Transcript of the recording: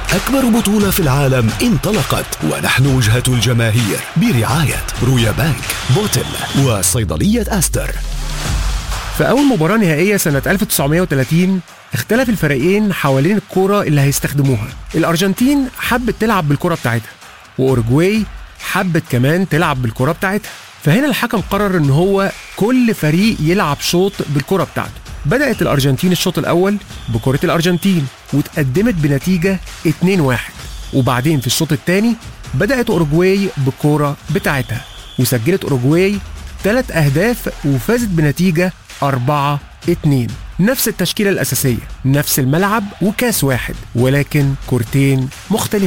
أكبر بطولة في العالم انطلقت ونحن وجهة الجماهير برعاية رويا بانك بوتل وصيدلية أستر في أول مباراة نهائية سنة 1930 اختلف الفريقين حوالين الكرة اللي هيستخدموها الأرجنتين حبت تلعب بالكرة بتاعتها وأورجواي حبت كمان تلعب بالكرة بتاعتها فهنا الحكم قرر ان هو كل فريق يلعب شوط بالكرة بتاعته بدأت الأرجنتين الشوط الأول بكرة الأرجنتين وتقدمت بنتيجة 2-1 وبعدين في الشوط الثاني بدأت أوروجواي بالكرة بتاعتها وسجلت أوروجواي ثلاث أهداف وفازت بنتيجة 4 2 نفس التشكيلة الأساسية نفس الملعب وكاس واحد ولكن كورتين مختلفين